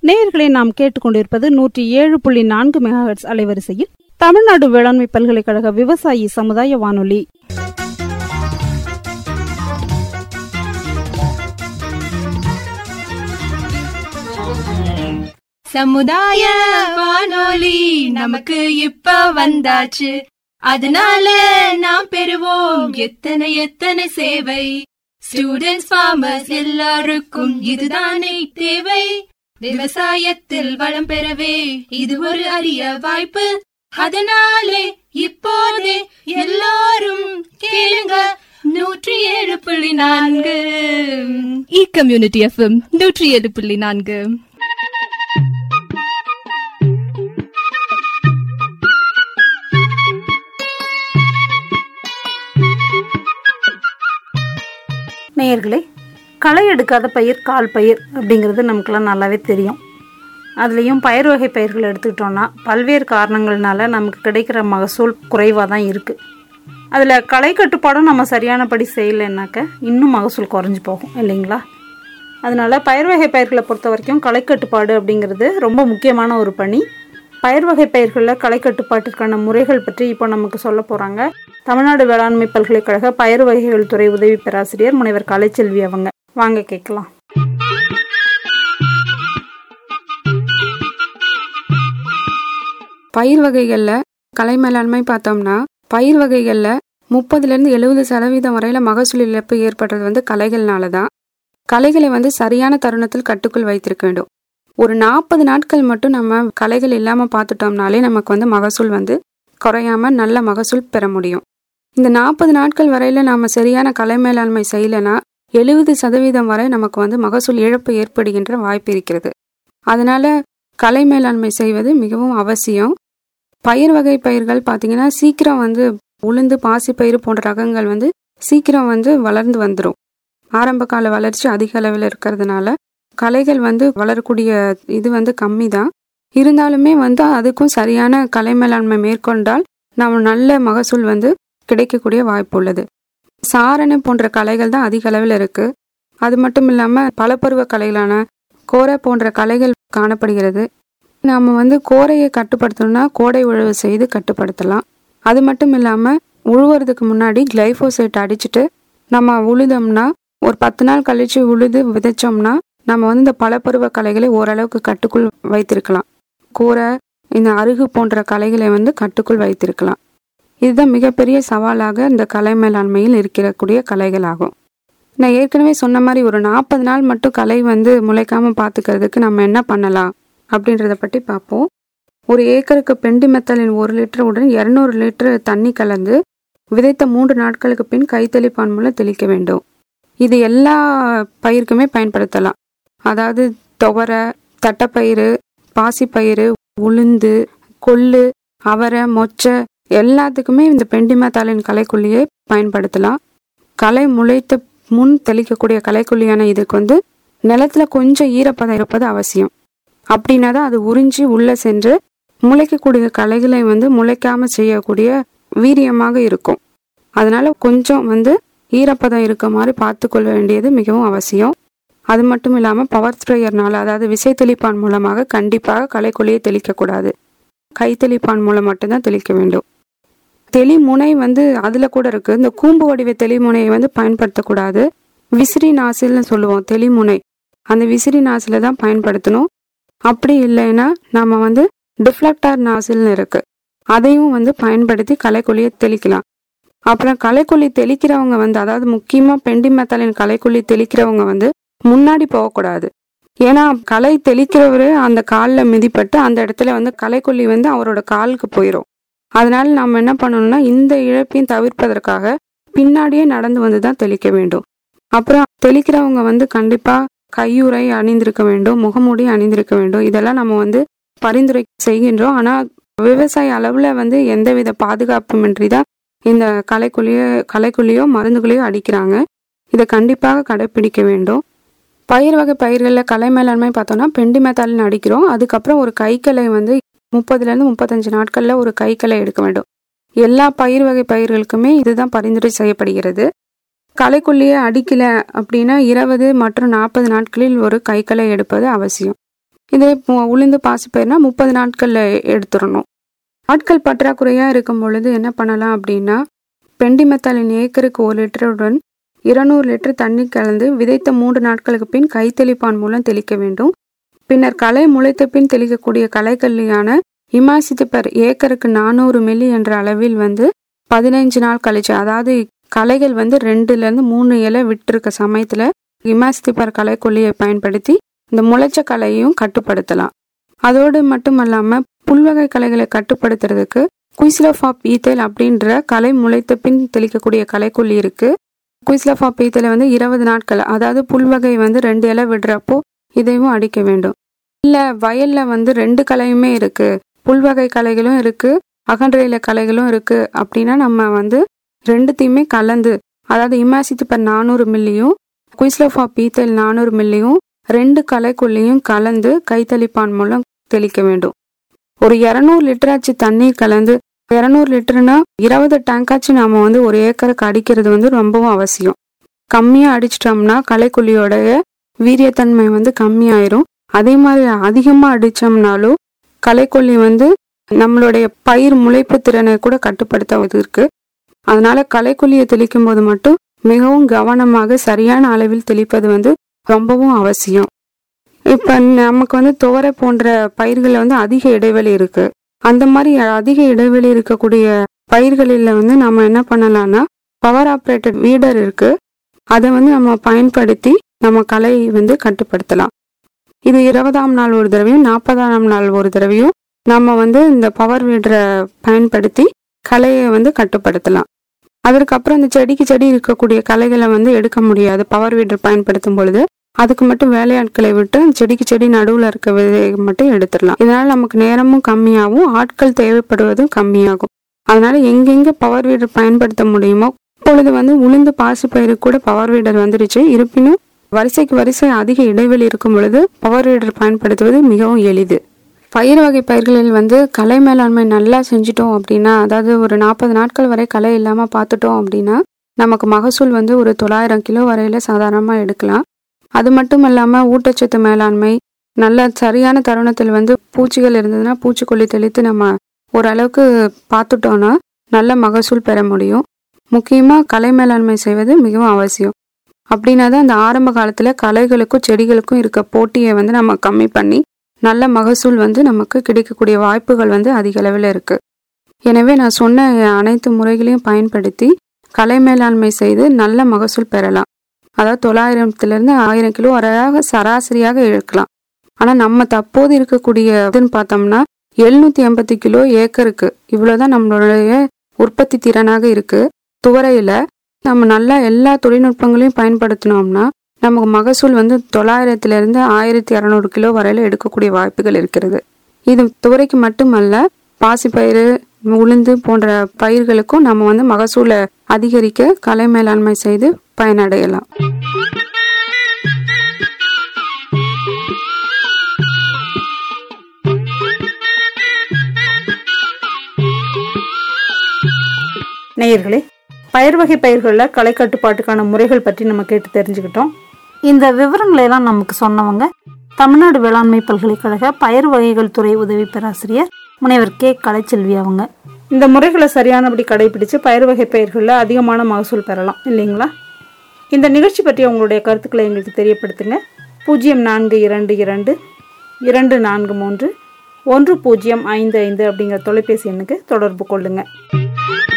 நேயர்களை நாம் கேட்டுக்கொண்டிருப்பது நூற்றி ஏழு புள்ளி நான்கு மெகாஹெட்ஸ் அலைவரிசையில் தமிழ்நாடு வேளாண்மை பல்கலைக்கழக விவசாயி சமுதாய வானொலி சமுதாய வானொலி நமக்கு இப்ப வந்தாச்சு அதனால நாம் பெறுவோம் எத்தனை எத்தனை சேவை ஸ்டூடெண்ட்ஸ் ஃபார்மர்ஸ் எல்லாருக்கும் இதுதானே தேவை விவசாயத்தில் வளம் பெறவே இது ஒரு அரிய வாய்ப்பு அதனாலே இப்போதே எல்லாரும் கேளுங்க நூற்றி ஏழு புள்ளி நான்கு இ கம்யூனிட்டி எஃப்எம் நூற்றி ஏழு புள்ளி நான்கு நேயர்களே களை எடுக்காத பயிர் கால் பயிர் அப்படிங்கிறது நமக்கெல்லாம் நல்லாவே தெரியும் அதுலேயும் பயிர் வகை பயிர்கள் எடுத்துக்கிட்டோன்னா பல்வேறு காரணங்கள்னால நமக்கு கிடைக்கிற மகசூல் குறைவாக தான் இருக்குது அதில் களை கட்டுப்பாடும் நம்ம சரியானபடி செய்யலைன்னாக்க இன்னும் மகசூல் குறைஞ்சி போகும் இல்லைங்களா அதனால் பயிர் வகை பயிர்களை பொறுத்த வரைக்கும் களை கட்டுப்பாடு அப்படிங்கிறது ரொம்ப முக்கியமான ஒரு பணி பயிர் வகை பயிர்களில் களை கட்டுப்பாட்டிற்கான முறைகள் பற்றி இப்போ நமக்கு சொல்ல போகிறாங்க தமிழ்நாடு வேளாண்மை பல்கலைக்கழக பயிர் வகைகள் துறை உதவி பேராசிரியர் முனைவர் கலைச்செல்வி அவங்க வாங்க கேட்கலாம் பயிர் வகைகளில் கலை மேலாண்மை பார்த்தோம்னா பயிர் வகைகளில் முப்பதுலேருந்து எழுபது சதவீதம் வரையில் மகசூல் இழப்பு ஏற்படுறது வந்து களைகள்னால தான் களைகளை வந்து சரியான தருணத்தில் கட்டுக்குள் வைத்திருக்க வேண்டும் ஒரு நாற்பது நாட்கள் மட்டும் நம்ம களைகள் இல்லாமல் பார்த்துட்டோம்னாலே நமக்கு வந்து மகசூல் வந்து குறையாம நல்ல மகசூல் பெற முடியும் இந்த நாற்பது நாட்கள் வரையில் நாம் சரியான கலை மேலாண்மை செய்யலைன்னா எழுபது சதவீதம் வரை நமக்கு வந்து மகசூல் இழப்பு ஏற்படுகின்ற வாய்ப்பு இருக்கிறது அதனால கலை மேலாண்மை செய்வது மிகவும் அவசியம் பயிர் வகை பயிர்கள் பார்த்தீங்கன்னா சீக்கிரம் வந்து உளுந்து பாசிப்பயிறு போன்ற ரகங்கள் வந்து சீக்கிரம் வந்து வளர்ந்து வந்துடும் ஆரம்ப கால வளர்ச்சி அதிக அளவில் இருக்கிறதுனால களைகள் வந்து வளரக்கூடிய இது வந்து கம்மி தான் இருந்தாலுமே வந்து அதுக்கும் சரியான கலை மேலாண்மை மேற்கொண்டால் நம்ம நல்ல மகசூல் வந்து கிடைக்கக்கூடிய வாய்ப்பு உள்ளது சாரணை போன்ற கலைகள் தான் அதிக அளவில் இருக்கு அது மட்டும் இல்லாமல் பலப்பருவ கலைகளான கோரை போன்ற கலைகள் காணப்படுகிறது நாம் வந்து கோரையை கட்டுப்படுத்தணும்னா கோடை உழவு செய்து கட்டுப்படுத்தலாம் அது மட்டும் இல்லாமல் உழுவுறதுக்கு முன்னாடி கிளைஃபோசைட் அடிச்சுட்டு நம்ம உழுதோம்னா ஒரு பத்து நாள் கழிச்சு உழுது விதைச்சோம்னா நம்ம வந்து இந்த பலப்பருவ கலைகளை ஓரளவுக்கு கட்டுக்குள் வைத்திருக்கலாம் கூரை இந்த அருகு போன்ற கலைகளை வந்து கட்டுக்குள் வைத்திருக்கலாம் இதுதான் மிகப்பெரிய சவாலாக இந்த கலை மேலாண்மையில் இருக்கக்கூடிய கலைகளாகும் நான் ஏற்கனவே சொன்ன மாதிரி ஒரு நாற்பது நாள் மட்டும் கலை வந்து முளைக்காம பார்த்துக்கிறதுக்கு நம்ம என்ன பண்ணலாம் அப்படின்றத பற்றி பார்ப்போம் ஒரு ஏக்கருக்கு பெண்டி மெத்தலின் ஒரு லிட்டர் உடன் இரநூறு லிட்டர் தண்ணி கலந்து விதைத்த மூன்று நாட்களுக்கு பின் கைத்தெளிப்பான் மூலம் தெளிக்க வேண்டும் இது எல்லா பயிருக்குமே பயன்படுத்தலாம் அதாவது துவரை தட்டைப்பயிறு பாசிப்பயிறு உளுந்து கொள்ளு அவரை மொச்சை எல்லாத்துக்குமே இந்த பெண்டிமத்தாலின் களைக்கொல்லியை பயன்படுத்தலாம் களை முளைத்த முன் தெளிக்கக்கூடிய களைக்கொல்லியான இதுக்கு வந்து நிலத்துல கொஞ்சம் ஈரப்பதம் இருப்பது அவசியம் அப்படின்னா தான் அது உறிஞ்சி உள்ள சென்று முளைக்கக்கூடிய களைகளை வந்து முளைக்காம செய்யக்கூடிய வீரியமாக இருக்கும் அதனால கொஞ்சம் வந்து ஈரப்பதம் இருக்க மாதிரி பார்த்துக்கொள்ள வேண்டியது மிகவும் அவசியம் அது மட்டும் இல்லாமல் பவர் ஸ்ப்ரேயர்னால அதாவது விசை தெளிப்பான் மூலமாக கண்டிப்பாக களைக்கொல்லியை தெளிக்கக்கூடாது கைத்தெளிப்பான் மூலம் மட்டும்தான் தெளிக்க வேண்டும் தெளிமுனை வந்து அதில் கூட இருக்கு இந்த கூம்பு வடிவ தெளிமுனையை வந்து பயன்படுத்தக்கூடாது விசிறி நாசில்னு சொல்லுவோம் தெளிமுனை அந்த விசிறி நாசில தான் பயன்படுத்தணும் அப்படி இல்லைன்னா நம்ம வந்து டிஃப்ளக்டார் நாசில்னு இருக்கு அதையும் வந்து பயன்படுத்தி களைக்கொல்லியை தெளிக்கலாம் அப்புறம் களைக்கொல்லி தெளிக்கிறவங்க வந்து அதாவது முக்கியமாக பெண்டி மெத்தாலின் களைக்கொல்லி தெளிக்கிறவங்க வந்து முன்னாடி போகக்கூடாது ஏன்னா களை தெளிக்கிறவரு அந்த காலில் மிதிப்பட்டு அந்த இடத்துல வந்து களைக்கொல்லி வந்து அவரோட காலுக்கு போயிடும் அதனால நம்ம என்ன பண்ணணும்னா இந்த இழப்பையும் தவிர்ப்பதற்காக பின்னாடியே நடந்து வந்து தான் தெளிக்க வேண்டும் அப்புறம் தெளிக்கிறவங்க வந்து கண்டிப்பா கையுறை அணிந்திருக்க வேண்டும் முகமூடி அணிந்திருக்க வேண்டும் இதெல்லாம் நம்ம வந்து பரிந்துரை செய்கின்றோம் ஆனா விவசாய அளவுல வந்து எந்தவித பாதுகாப்புமின்றி தான் இந்த களைக்குள்ளியோ களைக்குள்ளியோ மருந்துகளையோ அடிக்கிறாங்க இதை கண்டிப்பாக கடைப்பிடிக்க வேண்டும் பயிர் வகை பயிர்களில் களை மேலாண்மை பார்த்தோம்னா பெண்டி மெத்தாலின் அடிக்கிறோம் அதுக்கப்புறம் ஒரு கைக்களை வந்து முப்பதுலேருந்து முப்பத்தஞ்சு நாட்களில் ஒரு கைக்களை எடுக்க வேண்டும் எல்லா பயிர் வகை பயிர்களுக்குமே இதுதான் பரிந்துரை செய்யப்படுகிறது களைக்குள்ளியே அடிக்கல அப்படின்னா இருபது மற்றும் நாற்பது நாட்களில் ஒரு கைக்களை எடுப்பது அவசியம் இதே மு- உளுந்து பாசிப்பயிர்னா முப்பது நாட்களில் எடுத்துடணும் ஆட்கள் பற்றாக்குறையாக இருக்கும் பொழுது என்ன பண்ணலாம் அப்படின்னா பெண்டிமெத்தாலின் ஏக்கருக்கு ஒரு லிட்டருடன் இருநூறு லிட்டர் தண்ணி கலந்து விதைத்த மூன்று நாட்களுக்கு பின் கைத்தெளிப்பான் மூலம் தெளிக்க வேண்டும் பின்னர் களை முளைத்த பின் தெளிக்கக்கூடிய களைக்கல்லியான இமாசித்து பெர் ஏக்கருக்கு நானூறு மில்லி என்ற அளவில் வந்து பதினைஞ்சு நாள் கழிச்சு அதாவது களைகள் வந்து ரெண்டுலேருந்து மூணு இலை விட்டிருக்க சமயத்தில் இமாசித்து பெர் களைக்கொல்லியை பயன்படுத்தி இந்த முளைச்ச களையையும் கட்டுப்படுத்தலாம் அதோடு மட்டும் இல்லாமல் புல்வகை களைகளை கட்டுப்படுத்துறதுக்கு குயிஸ்லோஃபாப் ஈத்தேல் அப்படின்ற களை முளைத்த பின் தெளிக்கக்கூடிய களைக்கொல்லி இருக்கு குயிஸ்லோஃபாப் ஈத்தேலை வந்து இருபது நாட்கள் அதாவது புல்வகை வந்து ரெண்டு இலை விடுறப்போ இதையும் அடிக்க வேண்டும் இல்லை வயல்ல வந்து ரெண்டு களையுமே இருக்கு புல்வகை களைகளும் இருக்கு அகன்றையில களைகளும் இருக்கு அப்படின்னா நம்ம வந்து ரெண்டுத்தையுமே கலந்து அதாவது இமாசித்து பர் நானூறு மில்லியும் குயிஸ்லோஃபாப் ஈத்தேல் நானூறு மில்லியும் ரெண்டு களைக்கொல்லியும் கலந்து கைத்தளிப்பான் மூலம் தெளிக்க வேண்டும் ஒரு இரநூறு லிட்டராச்சு தண்ணீர் கலந்து இரநூறு லிட்டர்னா இருபது டேங்காச்சு நாம வந்து ஒரு ஏக்கருக்கு அடிக்கிறது வந்து ரொம்பவும் அவசியம் கம்மியாக அடிச்சிட்டோம்னா களைக்கொல்லியோடைய வீரியத்தன்மை வந்து கம்மியாயிரும் அதே மாதிரி அதிகமாக அடித்தோம்னாலும் களைக்கொல்லி வந்து நம்மளுடைய பயிர் முளைப்பு திறனை கூட கட்டுப்படுத்த இருக்கு அதனால களைக்கொல்லியை தெளிக்கும் போது மட்டும் மிகவும் கவனமாக சரியான அளவில் தெளிப்பது வந்து ரொம்பவும் அவசியம் இப்போ நமக்கு வந்து துவரை போன்ற பயிர்களில் வந்து அதிக இடைவெளி இருக்கு அந்த மாதிரி அதிக இடைவெளி இருக்கக்கூடிய பயிர்களில் வந்து நம்ம என்ன பண்ணலாம்னா பவர் ஆப்ரேட்டட் வீடர் இருக்கு அதை வந்து நம்ம பயன்படுத்தி நம்ம களை வந்து கட்டுப்படுத்தலாம் இது இருபதாம் நாள் ஒரு தடவையும் நாற்பதாம் நாள் ஒரு தடவையும் நம்ம வந்து இந்த பவர் வீடரை பயன்படுத்தி களையை வந்து கட்டுப்படுத்தலாம் அதற்கப்புறம் இந்த செடிக்கு செடி இருக்கக்கூடிய களைகளை வந்து எடுக்க முடியாது பவர் வீடர் பயன்படுத்தும் பொழுது அதுக்கு மட்டும் வேலையாட்களை விட்டு செடிக்கு செடி நடுவில் இருக்க விதையை மட்டும் எடுத்துடலாம் இதனால நமக்கு நேரமும் கம்மியாகும் ஆட்கள் தேவைப்படுவதும் கம்மியாகும் அதனால எங்கெங்க பவர் வீடர் பயன்படுத்த முடியுமோ இப்பொழுது வந்து உளுந்து பாசிப்பயிருக்கு கூட பவர் வீடர் வந்துருச்சு இருப்பினும் வரிசைக்கு வரிசை அதிக இடைவெளி இருக்கும் பொழுது பவர் வீடர் பயன்படுத்துவது மிகவும் எளிது பயிர் வகை பயிர்களில் வந்து களை மேலாண்மை நல்லா செஞ்சிட்டோம் அப்படின்னா அதாவது ஒரு நாற்பது நாட்கள் வரை களை இல்லாமல் பார்த்துட்டோம் அப்படின்னா நமக்கு மகசூல் வந்து ஒரு தொள்ளாயிரம் கிலோ வரையில சாதாரணமாக எடுக்கலாம் அது மட்டும் இல்லாமல் ஊட்டச்சத்து மேலாண்மை நல்ல சரியான தருணத்தில் வந்து பூச்சிகள் இருந்ததுன்னா பூச்சிக்கொல்லி தெளித்து நம்ம ஓரளவுக்கு பார்த்துட்டோன்னா நல்ல மகசூல் பெற முடியும் முக்கியமாக கலை மேலாண்மை செய்வது மிகவும் அவசியம் அப்படின்னா தான் அந்த ஆரம்ப காலத்தில் கலைகளுக்கும் செடிகளுக்கும் இருக்க போட்டியை வந்து நம்ம கம்மி பண்ணி நல்ல மகசூல் வந்து நமக்கு கிடைக்கக்கூடிய வாய்ப்புகள் வந்து அதிக அளவில் இருக்கு எனவே நான் சொன்ன அனைத்து முறைகளையும் பயன்படுத்தி கலை மேலாண்மை செய்து நல்ல மகசூல் பெறலாம் அதாவது தொள்ளாயிரத்துலேருந்து ஆயிரம் கிலோ வரையாக சராசரியாக இழுக்கலாம் ஆனால் நம்ம தற்போது இருக்கக்கூடிய இதுன்னு பார்த்தோம்னா எழுநூற்றி எண்பத்தி கிலோ ஏக்கருக்கு இவ்வளோதான் நம்மளுடைய உற்பத்தி திறனாக இருக்கு துவரையில் நம்ம நல்லா எல்லா தொழில்நுட்பங்களையும் பயன்படுத்தினோம்னா நமக்கு மகசூல் வந்து தொள்ளாயிரத்துலேருந்து ஆயிரத்தி இரநூறு கிலோ வரையில எடுக்கக்கூடிய வாய்ப்புகள் இருக்கிறது இது துவரைக்கு மட்டுமல்ல பாசிப்பயிறு உளுந்து போன்ற பயிர்களுக்கும் நம்ம வந்து மகசூலை அதிகரிக்க கலை மேலாண்மை செய்து பயனடையலாம் நேயர்களே பயிர் வகை பயிர்களில் களை கட்டுப்பாட்டுக்கான முறைகள் பற்றி நம்ம கேட்டு தெரிஞ்சுக்கிட்டோம் இந்த விவரங்களை எல்லாம் நமக்கு சொன்னவங்க தமிழ்நாடு வேளாண்மை பல்கலைக்கழக பயிர் வகைகள் துறை உதவி பேராசிரியர் முனைவர் கே கலைச்செல்வி அவங்க இந்த முறைகளை சரியானபடி கடைபிடிச்சு பயிர் வகை பயிர்களில் அதிகமான மகசூல் பெறலாம் இல்லைங்களா இந்த நிகழ்ச்சி பற்றி உங்களுடைய கருத்துக்களை எங்களுக்கு தெரியப்படுத்துங்க பூஜ்ஜியம் நான்கு இரண்டு இரண்டு இரண்டு நான்கு மூன்று ஒன்று பூஜ்ஜியம் ஐந்து ஐந்து அப்படிங்கிற தொலைபேசி எண்ணுக்கு தொடர்பு கொள்ளுங்கள்